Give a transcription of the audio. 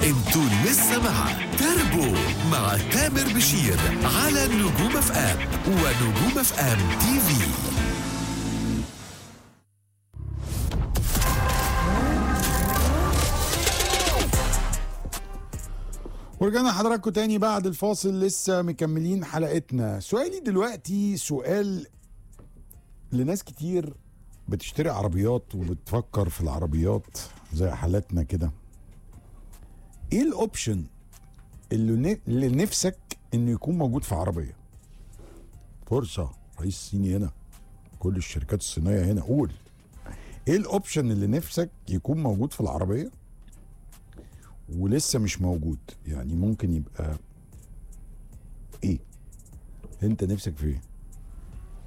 انتوا لسه مع تربو مع تامر بشير على نجوم اف ام ونجوم اف ام تي في ورجعنا حضراتكم تاني بعد الفاصل لسه مكملين حلقتنا سؤالي دلوقتي سؤال لناس كتير بتشتري عربيات وبتفكر في العربيات زي حالاتنا كده ايه الاوبشن اللي, ن- اللي نفسك انه يكون موجود في عربيه فرصه رئيس الصيني هنا كل الشركات الصينيه هنا قول ايه الاوبشن اللي نفسك يكون موجود في العربيه ولسه مش موجود يعني ممكن يبقى ايه انت نفسك في ايه